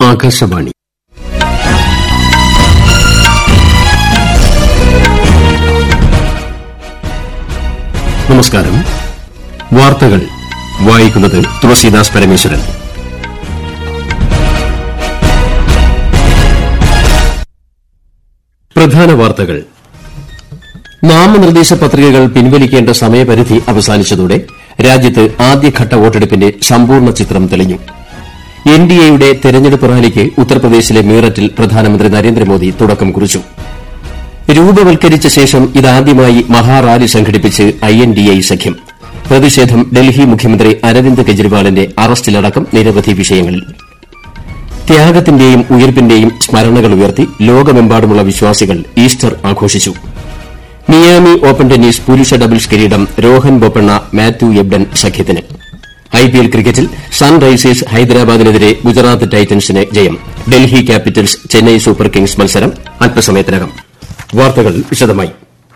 ആകാശവാണി നമസ്കാരം വാർത്തകൾ വായിക്കുന്നത് തുളസീദാസ് പരമേശ്വരൻ പ്രധാന വാർത്തകൾ നാമനിർദ്ദേശ പത്രികകൾ പിൻവലിക്കേണ്ട സമയപരിധി അവസാനിച്ചതോടെ രാജ്യത്ത് ആദ്യഘട്ട വോട്ടെടുപ്പിന്റെ സമ്പൂർണ്ണ ചിത്രം തെളിഞ്ഞു എൻഡിഎയുടെ തെരഞ്ഞെടുപ്പ് റാലിക്ക് ഉത്തർപ്രദേശിലെ മീററ്റിൽ പ്രധാനമന്ത്രി നരേന്ദ്രമോദി തുടക്കം കുറിച്ചു രൂപവൽക്കരിച്ച ശേഷം ഇതാദ്യമായി മഹാറാലി സംഘടിപ്പിച്ച് ഐഎൻഡിഎ സഖ്യം പ്രതിഷേധം ഡൽഹി മുഖ്യമന്ത്രി അരവിന്ദ് കെജ്രിവാളിന്റെ അറസ്റ്റിലടക്കം നിരവധി വിഷയങ്ങളിൽ ത്യാഗത്തിന്റെയും ഉയർപ്പിന്റെയും സ്മരണകൾ ഉയർത്തി ലോകമെമ്പാടുമുള്ള വിശ്വാസികൾ ഈസ്റ്റർ ആഘോഷിച്ചു മിയാമി ഓപ്പൺ ടെന്നീസ് പുരുഷ ഡബിൾസ് കിരീടം രോഹൻ ബൊപ്പണ്ണ മാത്യു എബ്ഡൻ സഖ്യത്തിന് ഐപിഎൽ ക്രിക്കറ്റിൽ സൺറൈസേഴ്സ് ഹൈദരാബാദിനെതിരെ ഗുജറാത്ത് ടൈറ്റൻസിന് ജയം Delhi Capitals Chennai Super Kings മത്സരം അല്പസമയത്തിനകം വാർത്തകൾ വിശദമായി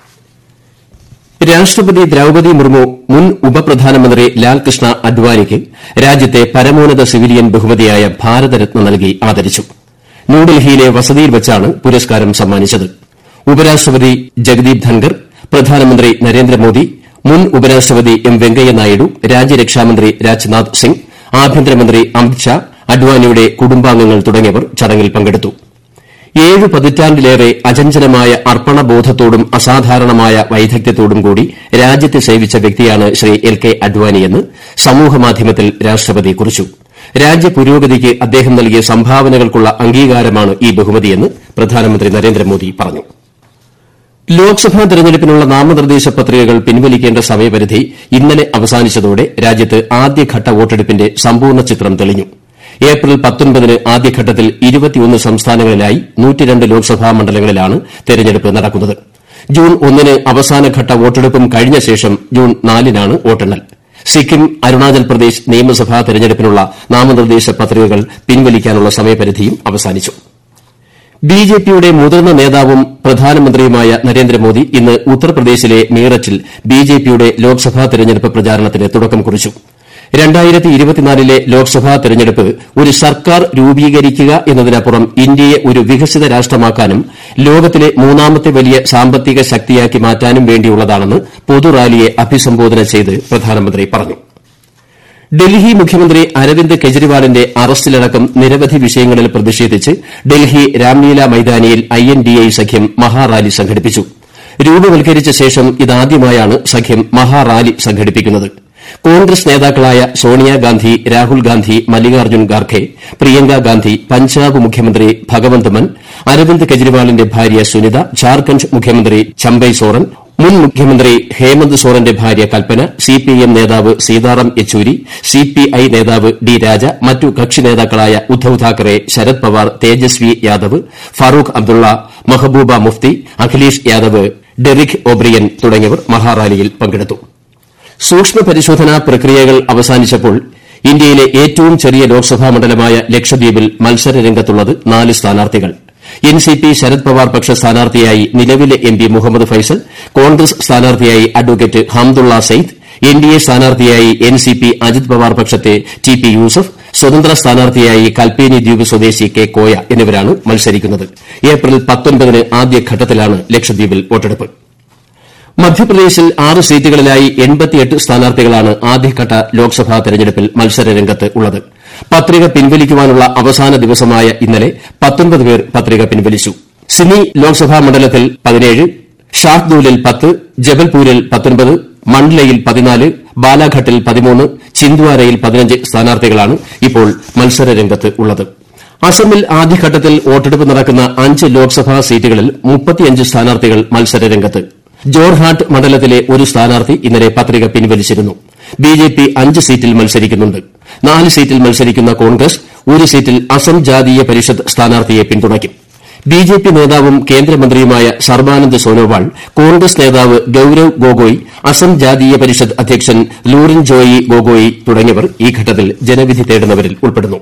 രാഷ്ട്രപതി ദ്രൌപതി മുർമു മുൻ ഉപപ്രധാനമന്ത്രി ലാൽകൃഷ്ണ അദ്വാനിക്ക് രാജ്യത്തെ പരമോന്നത സിവിലിയൻ ബഹുമതിയായ ഭാരതരത്ന നൽകി ആദരിച്ചു ന്യൂഡൽഹിയിലെ വസതിയിൽ വച്ചാണ് പുരസ്കാരം സമ്മാനിച്ചത് ഉപരാഷ്ട്രപതി ജഗദീപ് ധൻകർ പ്രധാനമന്ത്രി നരേന്ദ്രമോദി മുൻ ഉപരാഷ്ട്രപതി എം വെങ്കയ്യനായിഡു രാജ്യരക്ഷാമന്ത്രി രാജ്നാഥ് സിംഗ് ആഭ്യന്തരമന്ത്രി അമിത്ഷാ അദ്വാനിയുടെ കുടുംബാംഗങ്ങൾ തുടങ്ങിയവർ ചടങ്ങിൽ പങ്കെടുത്തു ഏഴ് പതിറ്റാണ്ടിലേറെ അചഞ്ചലമായ അർപ്പണബോധത്തോടും അസാധാരണമായ വൈദഗ്ധ്യത്തോടും കൂടി രാജ്യത്തെ സേവിച്ച വ്യക്തിയാണ് ശ്രീ എൽ കെ അഡ്വാനിയെന്ന് സമൂഹമാധ്യമത്തിൽ രാഷ്ട്രപതി കുറിച്ചു രാജ്യപുരോഗതിക്ക് അദ്ദേഹം നൽകിയ സംഭാവനകൾക്കുള്ള അംഗീകാരമാണ് ഈ ബഹുമതിയെന്ന് പ്രധാനമന്ത്രി നരേന്ദ്രമോദി പറഞ്ഞു ലോക്സഭാ തെരഞ്ഞെടുപ്പിനുള്ള നാമനിർദ്ദേശ പത്രികകൾ പിൻവലിക്കേണ്ട സമയപരിധി ഇന്നലെ അവസാനിച്ചതോടെ രാജ്യത്ത് ആദ്യഘട്ട വോട്ടെടുപ്പിന്റെ സമ്പൂർണ്ണ ചിത്രം തെളിഞ്ഞു ഏപ്രിൽ പത്തൊൻപതിന് ആദ്യഘട്ടത്തിൽ ഇരുപത്തിയൊന്ന് സംസ്ഥാനങ്ങളിലായി നൂറ്റിരണ്ട് ലോക്സഭാ മണ്ഡലങ്ങളിലാണ് തെരഞ്ഞെടുപ്പ് നടക്കുന്നത് ജൂൺ ഒന്നിന് അവസാനഘട്ട വോട്ടെടുപ്പും കഴിഞ്ഞ ശേഷം ജൂൺ നാലിനാണ് വോട്ടെണ്ണൽ സിക്കിം അരുണാചൽ പ്രദേശ് നിയമസഭാ തെരഞ്ഞെടുപ്പിനുള്ള നാമനിർദ്ദേശ പത്രികകൾ പിൻവലിക്കാനുള്ള സമയപരിധിയും അവസാനിച്ചു ബിജെപിയുടെ മുതിർന്ന നേതാവും പ്രധാനമന്ത്രിയുമായ നരേന്ദ്രമോദി ഇന്ന് ഉത്തർപ്രദേശിലെ മീററ്റിൽ ബിജെപിയുടെ ലോക്സഭാ തെരഞ്ഞെടുപ്പ് പ്രചാരണത്തിന് തുടക്കം കുറിച്ചു ലെ ലോക്സഭാ തെരഞ്ഞെടുപ്പ് ഒരു സർക്കാർ രൂപീകരിക്കുക എന്നതിനപ്പുറം ഇന്ത്യയെ ഒരു വികസിത രാഷ്ട്രമാക്കാനും ലോകത്തിലെ മൂന്നാമത്തെ വലിയ സാമ്പത്തിക ശക്തിയാക്കി മാറ്റാനും വേണ്ടിയുള്ളതാണെന്ന് പൊതുറാലിയെ അഭിസംബോധന ചെയ്ത് പ്രധാനമന്ത്രി പറഞ്ഞു ഡൽഹി മുഖ്യമന്ത്രി അരവിന്ദ് കെജ്രിവാളിന്റെ അറസ്റ്റിലടക്കം നിരവധി വിഷയങ്ങളിൽ പ്രതിഷേധിച്ച് ഡൽഹി രാംലീല മൈതാനിയിൽ ഐഎൻഡിഎ സഖ്യം മഹാറാലി സംഘടിപ്പിച്ചു രൂപവൽക്കരിച്ച ശേഷം ഇതാദ്യമായാണ് സഖ്യം മഹാറാലി സംഘടിപ്പിക്കുന്നത് കോൺഗ്രസ് നേതാക്കളായ സോണിയാഗാന്ധി രാഹുൽ ഗാന്ധി മല്ലികാർജ്ജുൻ ഖാർഖെ പ്രിയങ്ക ഗാന്ധി പഞ്ചാബ് മുഖ്യമന്ത്രി ഭഗവന്ത് മൻ അരവിന്ദ് കെജ്രിവാളിന്റെ ഭാര്യ സുനിത ഝാർഖണ്ഡ് മുഖ്യമന്ത്രി ചമ്പൈ സോറൻ മുൻ മുഖ്യമന്ത്രി ഹേമന്ത് സോറന്റെ ഭാര്യ കൽപ്പന സിപിഎം നേതാവ് സീതാറാം യെച്ചൂരി സിപിഐ നേതാവ് ഡി രാജ മറ്റു കക്ഷി നേതാക്കളായ ഉദ്ധവ് താക്കറെ ശരത് പവാർ തേജസ്വി യാദവ് ഫാറൂഖ് അബ്ദുള്ള മെഹബൂബ മുഫ്തി അഖിലേഷ് യാദവ് ഡെറിക് ഒബ്രിയൻ തുടങ്ങിയവർ മഹാറാലിയിൽ പങ്കെടുത്തു സൂക്ഷ്മ പരിശോധനാ പ്രക്രിയകൾ അവസാനിച്ചപ്പോൾ ഇന്ത്യയിലെ ഏറ്റവും ചെറിയ ലോക്സഭാ മണ്ഡലമായ ലക്ഷദ്വീപിൽ മത്സരരംഗത്തുള്ളത് നാല് സ്ഥാനാർത്ഥികൾ എൻസിപി ശരത് പവാർ പക്ഷ സ്ഥാനാർത്ഥിയായി നിലവിലെ എംപി മുഹമ്മദ് ഫൈസൽ കോൺഗ്രസ് സ്ഥാനാർത്ഥിയായി അഡ്വക്കേറ്റ് ഹംദുള്ള സെയ്ദ് എൻഡിഎ സ്ഥാനാർത്ഥിയായി എൻസിപി അജിത് പവാർ പക്ഷത്തെ ടി പി യൂസഫ് സ്വതന്ത്ര സ്ഥാനാർത്ഥിയായി കൽപ്പേനി ദ്വീപ് സ്വദേശി കെ കോയ എന്നിവരാണ് മത്സരിക്കുന്നത് ഏപ്രിൽ പത്തൊൻപതിന് ആദ്യഘട്ടത്തിലാണ് ലക്ഷദ്വീപിൽ വോട്ടെടുപ്പ് മധ്യപ്രദേശിൽ ആറ് സീറ്റുകളിലായി എൺപത്തിയെട്ട് സ്ഥാനാർത്ഥികളാണ് ആദ്യഘട്ട ലോക്സഭാ തെരഞ്ഞെടുപ്പിൽ മത്സരരംഗത്ത് ഉള്ളത് പത്രിക പിൻവലിക്കുവാനുള്ള അവസാന ദിവസമായ ഇന്നലെ പത്തൊൻപത് പേർ പത്രിക പിൻവലിച്ചു സിനി ലോക്സഭാ മണ്ഡലത്തിൽ പതിനേഴ് ഷാഹ്ദൂലിൽ പത്ത് ജബൽപൂരിൽ പത്തൊൻപത് മണ്ഡലയിൽ പതിനാല് ബാലാഘട്ടിൽ പതിമൂന്ന് ചിന്ദ്വാരയിൽ പതിനഞ്ച് സ്ഥാനാർത്ഥികളാണ് ഇപ്പോൾ മത്സരരംഗത്ത് ഉള്ളത് അസമിൽ ആദ്യഘട്ടത്തിൽ വോട്ടെടുപ്പ് നടക്കുന്ന അഞ്ച് ലോക്സഭാ സീറ്റുകളിൽ മുപ്പത്തിയഞ്ച് സ്ഥാനാർത്ഥികൾ മത്സരരംഗത്ത് ജോർഹാട്ട് മണ്ഡലത്തിലെ ഒരു സ്ഥാനാർത്ഥി ഇന്നലെ പത്രിക പിൻവലിച്ചിരുന്നു ബിജെപി അഞ്ച് സീറ്റിൽ മത്സരിക്കുന്നുണ്ട് നാല് സീറ്റിൽ മത്സരിക്കുന്ന കോൺഗ്രസ് ഒരു സീറ്റിൽ അസം ജാതീയ പരിഷത്ത് സ്ഥാനാർത്ഥിയെ പിന്തുണയ്ക്കും ബിജെപി നേതാവും കേന്ദ്രമന്ത്രിയുമായ സർബാനന്ദ് സോനോവാൾ കോൺഗ്രസ് നേതാവ് ഗൌരവ് ഗൊഗോയ് അസം ജാതീയ പരിഷത്ത് അധ്യക്ഷൻ ലൂറിൻ ജോയി ഗൊഗോയ് തുടങ്ങിയവർ ഈ ഘട്ടത്തിൽ ജനവിധി തേടുന്നവരിൽ ഉൾപ്പെടുന്നു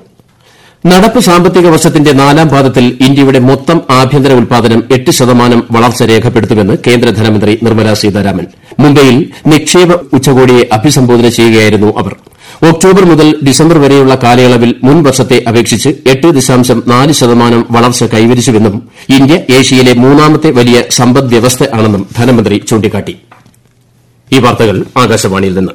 നടപ്പ് സാമ്പത്തിക വർഷത്തിന്റെ നാലാം പാദത്തിൽ ഇന്ത്യയുടെ മൊത്തം ആഭ്യന്തര ഉൽപാദനം എട്ട് ശതമാനം വളർച്ച രേഖപ്പെടുത്തുമെന്ന് കേന്ദ്ര ധനമന്ത്രി നിർമ്മല സീതാരാമൻ മുംബൈയിൽ നിക്ഷേപ ഉച്ചകോടിയെ അഭിസംബോധന ചെയ്യുകയായിരുന്നു അവർ ഒക്ടോബർ മുതൽ ഡിസംബർ വരെയുള്ള കാലയളവിൽ മുൻ വർഷത്തെ അപേക്ഷിച്ച് എട്ട് ദശാംശം നാല് ശതമാനം വളർച്ച കൈവരിച്ചുവെന്നും ഇന്ത്യ ഏഷ്യയിലെ മൂന്നാമത്തെ വലിയ സമ്പദ് വ്യവസ്ഥയാണെന്നും ധനമന്ത്രി ചൂണ്ടിക്കാട്ടി ഈ വാർത്തകൾ ആകാശവാണിയിൽ നിന്ന്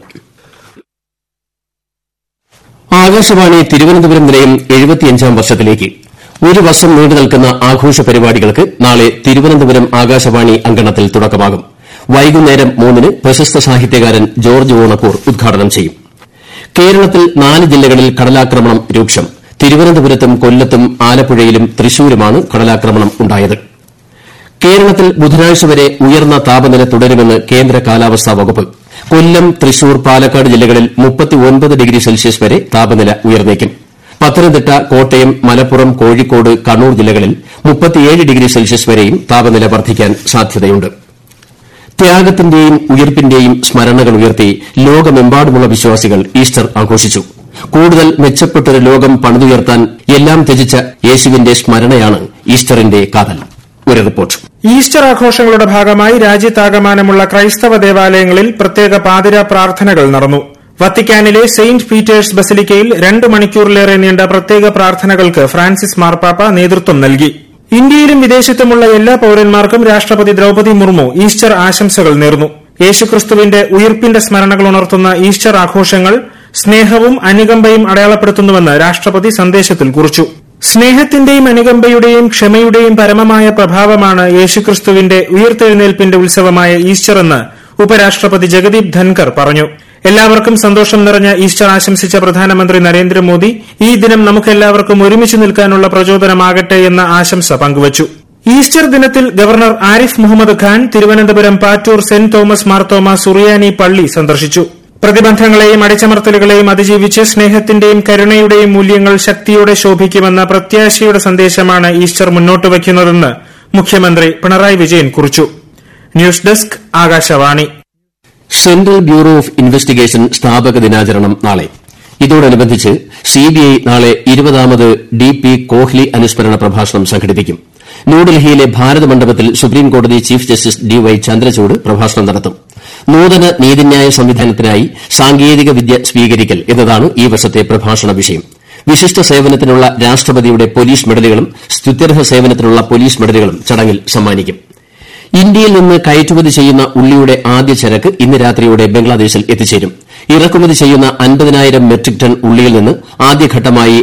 ആകാശവാണി തിരുവനന്തപുരം നിലയം എഴുപത്തിയഞ്ചാം വർഷത്തിലേക്ക് ഒരു വർഷം നീണ്ടു നിൽക്കുന്ന ആഘോഷ പരിപാടികൾക്ക് നാളെ തിരുവനന്തപുരം ആകാശവാണി അങ്കണത്തിൽ തുടക്കമാകും വൈകുന്നേരം മൂന്നിന് പ്രശസ്ത സാഹിത്യകാരൻ ജോർജ് ഓണക്കൂർ ഉദ്ഘാടനം ചെയ്യും കേരളത്തിൽ നാല് ജില്ലകളിൽ കടലാക്രമണം രൂക്ഷം തിരുവനന്തപുരത്തും കൊല്ലത്തും ആലപ്പുഴയിലും തൃശൂരുമാണ് കടലാക്രമണം ഉണ്ടായത് കേരളത്തിൽ ബുധനാഴ്ച വരെ ഉയർന്ന താപനില തുടരുമെന്ന് കേന്ദ്ര കാലാവസ്ഥാ വകുപ്പ് കൊല്ലം തൃശൂർ പാലക്കാട് ജില്ലകളിൽ ഡിഗ്രി സെൽഷ്യസ് വരെ താപനില ഉയർന്നേക്കും പത്തനംതിട്ട കോട്ടയം മലപ്പുറം കോഴിക്കോട് കണ്ണൂർ ജില്ലകളിൽ ഡിഗ്രി സെൽഷ്യസ് വരെയും താപനില വർദ്ധിക്കാൻ സാധ്യതയുണ്ട് ത്യാഗത്തിന്റെയും ഉയിർപ്പിന്റെയും സ്മരണകൾ ഉയർത്തി ലോകമെമ്പാടുമുള്ള വിശ്വാസികൾ ഈസ്റ്റർ ആഘോഷിച്ചു കൂടുതൽ മെച്ചപ്പെട്ടൊരു ലോകം പണിതുയർത്താൻ എല്ലാം ത്യജിച്ച യേശുവിന്റെ സ്മരണയാണ് ഈസ്റ്ററിന്റെ കാതൽ ഒരു റിപ്പോർട്ട് ഈസ്റ്റർ ആഘോഷങ്ങളുടെ ഭാഗമായി രാജ്യത്താകമാനമുള്ള ക്രൈസ്തവ ദേവാലയങ്ങളിൽ പ്രത്യേക പാതിര പ്രാർത്ഥനകൾ നടന്നു വത്തിക്കാനിലെ സെയിന്റ് പീറ്റേഴ്സ് ബസിലിക്കയിൽ രണ്ട് മണിക്കൂറിലേറെ നീണ്ട പ്രത്യേക പ്രാർത്ഥനകൾക്ക് ഫ്രാൻസിസ് മാർപ്പാപ്പ നേതൃത്വം നൽകി ഇന്ത്യയിലും വിദേശത്തുമുള്ള എല്ലാ പൌരന്മാർക്കും രാഷ്ട്രപതി ദ്രൌപതി മുർമു ഈസ്റ്റർ ആശംസകൾ നേർന്നു യേശുക്രിസ്തുവിന്റെ ഉയിർപ്പിന്റെ സ്മരണകൾ ഉണർത്തുന്ന ഈസ്റ്റർ ആഘോഷങ്ങൾ സ്നേഹവും അനുകമ്പയും അടയാളപ്പെടുത്തുന്നുവെന്ന് രാഷ്ട്രപതി സന്ദേശത്തിൽ കുറിച്ചു സ്നേഹത്തിന്റെയും അനുകമ്പയുടെയും ക്ഷമയുടെയും പരമമായ പ്രഭാവമാണ് യേശുക്രിസ്തുവിന്റെ ഉയർത്തെഴുന്നേൽപ്പിന്റെ ഉത്സവമായ ഈസ്റ്റർ എന്ന് ഉപരാഷ്ട്രപതി ജഗദീപ് ധൻകർ പറഞ്ഞു എല്ലാവർക്കും സന്തോഷം നിറഞ്ഞ ഈസ്റ്റർ ആശംസിച്ച പ്രധാനമന്ത്രി നരേന്ദ്രമോദി ഈ ദിനം നമുക്കെല്ലാവർക്കും ഒരുമിച്ച് നിൽക്കാനുള്ള പ്രചോദനമാകട്ടെ എന്ന ആശംസ പങ്കുവച്ചു ഈസ്റ്റർ ദിനത്തിൽ governor Arif Mohammed Khan Thiruvananthapuram Pattoor saint Thomas Marthoma സുറിയാനി പള്ളി സന്ദർശിച്ചു പ്രതിബന്ധങ്ങളെയും അടിച്ചമർത്തലുകളെയും അതിജീവിച്ച് സ്നേഹത്തിന്റെയും കരുണയുടെയും മൂല്യങ്ങൾ ശക്തിയോടെ ശോഭിക്കുമെന്ന പ്രത്യാശയുടെ സന്ദേശമാണ് ഈസ്റ്റർ മുന്നോട്ട് വയ്ക്കുന്നതെന്ന് മുഖ്യമന്ത്രി പിണറായി വിജയൻ കുറിച്ചു news desk Akashvani Central Bureau of Investigation സ്ഥാപക ദിനാചരണം നാളെ ഇതോടനുബന്ധിച്ച് സിബിഐ നാളെ ഇരുപതാമത് ഡി പി കോഹ്ലി അനുസ്മരണ പ്രഭാഷണം സംഘടിപ്പിക്കും ന്യൂഡൽഹിയിലെ ഭാരത് മണ്ഡപത്തിൽ സുപ്രീംകോടതി chief justice D Y Chandrachud പ്രഭാഷണം നടത്തും നൂതന നീതിന്യായ സംവിധാനത്തിനായി സാങ്കേതിക വിദ്യ സ്വീകരിക്കൽ എന്നതാണ് ഈ വർഷത്തെ പ്രഭാഷണ വിഷയം വിശിഷ്ട സേവനത്തിനുള്ള രാഷ്ട്രപതിയുടെ പോലീസ് മെഡലുകളും സ്തുത്യർഹ സേവനത്തിനുള്ള പോലീസ് മെഡലുകളും ചടങ്ങിൽ സമ്മാനിക്കും ഇന്ത്യയിൽ നിന്ന് കയറ്റുമതി ചെയ്യുന്ന ഉള്ളിയുടെ ആദ്യ ചരക്ക് ഇന്ന് രാത്രിയോടെ ബംഗ്ലാദേശിൽ എത്തിച്ചേരും ഇറക്കുമതി ചെയ്യുന്ന അൻപതിനായിരം മെട്രിക് ടൺ ഉള്ളിയിൽ നിന്ന് ആദ്യഘട്ടമായി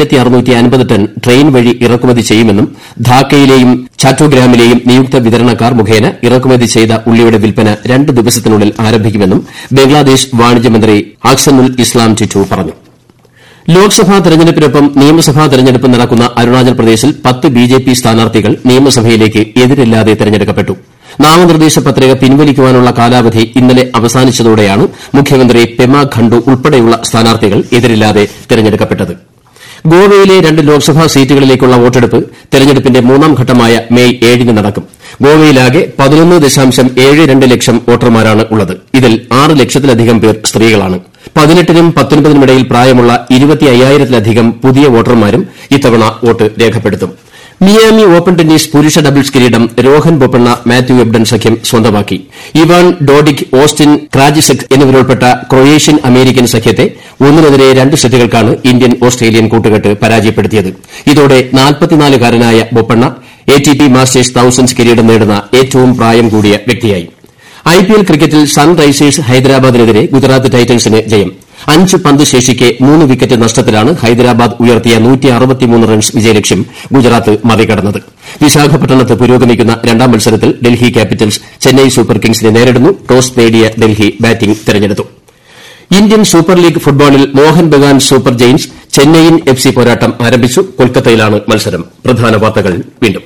ടൺ ട്രെയിൻ വഴി ഇറക്കുമതി ചെയ്യുമെന്നും ധാക്കയിലെയും ചാറ്റോഗ്രാമിലെയും നിയുക്ത വിതരണക്കാർ മുഖേന ഇറക്കുമതി ചെയ്ത ഉള്ളിയുടെ വിൽപ്പന രണ്ട് ദിവസത്തിനുള്ളിൽ ആരംഭിക്കുമെന്നും ബംഗ്ലാദേശ് വാണിജ്യമന്ത്രി അക്സനുൽ ഇസ്ലാം ടിറ്റു പറഞ്ഞു ലോക്സഭാ തെരഞ്ഞെടുപ്പിനൊപ്പം നിയമസഭാ തെരഞ്ഞെടുപ്പ് നടക്കുന്ന അരുണാചൽ പ്രദേശിൽ പത്ത് ബിജെപി സ്ഥാനാർത്ഥികൾ നിയമസഭയിലേക്ക് എതിരില്ലാതെ തെരഞ്ഞെടുക്കപ്പെട്ടു നാമനിർദ്ദേശ പത്രിക പിൻവലിക്കാനുള്ള കാലാവധി ഇന്നലെ അവസാനിച്ചതോടെയാണ് മുഖ്യമന്ത്രി പെമ ഖണ്ഡു ഉൾപ്പെടെയുള്ള സ്ഥാനാർത്ഥികൾ എതിരില്ലാതെ തെരഞ്ഞെടുക്കപ്പെട്ടത് ഗോവയിലെ രണ്ട് ലോക്സഭാ സീറ്റുകളിലേക്കുള്ള വോട്ടെടുപ്പ് തെരഞ്ഞെടുപ്പിന്റെ മൂന്നാം ഘട്ടമായ മെയ് ഏഴിന് നടക്കും ഗോവയിലാകെ പതിനൊന്ന് ദശാംശം ഏഴ് രണ്ട് ലക്ഷം വോട്ടർമാരാണ് ഉള്ളത് ഇതിൽ ആറ് ലക്ഷത്തിലധികം പേർ സ്ത്രീകളാണ് പതിനെട്ടിനും പത്തൊൻപതിനുമിടയിൽ പ്രായമുള്ള ഇരുപത്തി അയ്യായിരത്തിലധികം പുതിയ വോട്ടർമാരും ഇത്തവണ വോട്ട് രേഖപ്പെടുത്തും മിയാമി ഓപ്പൺ ടെന്നീസ് പുരുഷ ഡബിൾസ് കിരീടം രോഹൻ ബൊപ്പണ്ണ മാത്യു എബ്ഡൻ സഖ്യം സ്വന്തമാക്കി ഇവാൻ ഡോഡിക് ഓസ്റ്റിൻ ക്രാജിസെക് എന്നിവരുൾപ്പെട്ട ക്രൊയേഷ്യൻ അമേരിക്കൻ സഖ്യത്തെ ഒന്നിനെതിരെ രണ്ട് സെറ്റുകൾക്കാണ് ഇന്ത്യൻ ഓസ്ട്രേലിയൻ കൂട്ടുകെട്ട് പരാജയപ്പെടുത്തിയത് ഇതോടെ നാൽപ്പത്തിനാലുകാരനായ Bopanna A T P Masters thousands കിരീടം നേടുന്ന ഏറ്റവും പ്രായം കൂടിയ വ്യക്തിയായി ഐപിഎൽ ക്രിക്കറ്റിൽ സൺറൈസേഴ്സ് ഹൈദരാബാദിനെതിരെ ഗുജറാത്ത് ടൈറ്റൻസിന് ജയം അഞ്ച് പന്ത് ശേഷിക്കെ മൂന്ന് വിക്കറ്റ് നഷ്ടത്തിലാണ് ഹൈദരാബാദ് ഉയർത്തിയ റൺസ് വിജയലക്ഷ്യം ഗുജറാത്ത് മറികടന്നത് വിശാഖപട്ടണത്ത് പുരോഗമിക്കുന്ന രണ്ടാം മത്സരത്തിൽ ഡൽഹി ക്യാപിറ്റൽസ് ചെന്നൈ സൂപ്പർ കിങ്സിനെ നേരിടുന്നു ടോസ് നേടിയ ഡൽഹി ബാറ്റിംഗ് തെരഞ്ഞെടുത്തു ഇന്ത്യൻ സൂപ്പർ ലീഗ് ഫുട്ബോളിൽ Mohun Bagan Super Giants Chennaiyin F C പോരാട്ടം ആരംഭിച്ചു കൊൽക്കത്തയിലാണ് മത്സരം പ്രധാന വാർത്തകൾ വീണ്ടും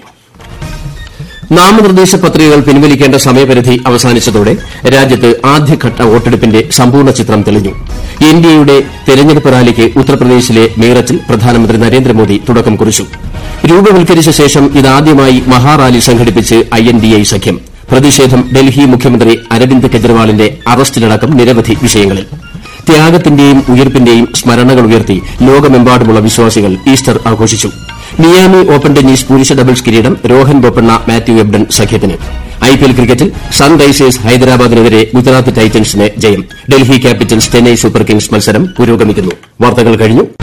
നാമനിർദ്ദേശ പത്രികകൾ പിൻവലിക്കേണ്ട സമയപരിധി അവസാനിച്ചതോടെ രാജ്യത്ത് ആദ്യഘട്ട വോട്ടെടുപ്പിന്റെ സമ്പൂർണ്ണ ചിത്രം തെളിഞ്ഞു ഇന്ത്യയുടെ തെരഞ്ഞെടുപ്പ് റാലിക്ക് ഉത്തർപ്രദേശിലെ മീററ്റിൽ പ്രധാനമന്ത്രി നരേന്ദ്രമോദി തുടക്കം കുറിച്ചു രൂപവൽക്കരിച്ച ശേഷം ഇതാദ്യമായി മഹാറാലി സംഘടിപ്പിച്ച് ഐഎൻഡിഎ സഖ്യം പ്രതിഷേധം ഡൽഹി മുഖ്യമന്ത്രി അരവിന്ദ് കെജ്രിവാളിന്റെ അറസ്റ്റിലടക്കം നിരവധി വിഷയങ്ങളിൽ ത്യാഗത്തിന്റെയും ഉയിർപ്പിന്റെയും സ്മരണകൾ ഉയർത്തി ലോകമെമ്പാടുമുള്ള വിശ്വാസികൾ ഈസ്റ്റർ ആഘോഷിച്ചു മിയാമി ഓപ്പൺ ടെന്നീസ് പുരുഷ ഡബിൾസ് കിരീടം രോഹൻ ബൊപ്പണ്ണ മാത്യു എബ്ഡൻ സഖ്യത്തിന് ഐപിഎൽ ക്രിക്കറ്റിൽ സൺറൈസേഴ്സ് ഹൈദരാബാദിനെതിരെ ഗുജറാത്ത് ടൈറ്റൻസിന് ജയം Delhi Capitals Chennai Super Kings മത്സരം പുരോഗമിക്കുന്നു വാർത്തകൾ കഴിഞ്ഞു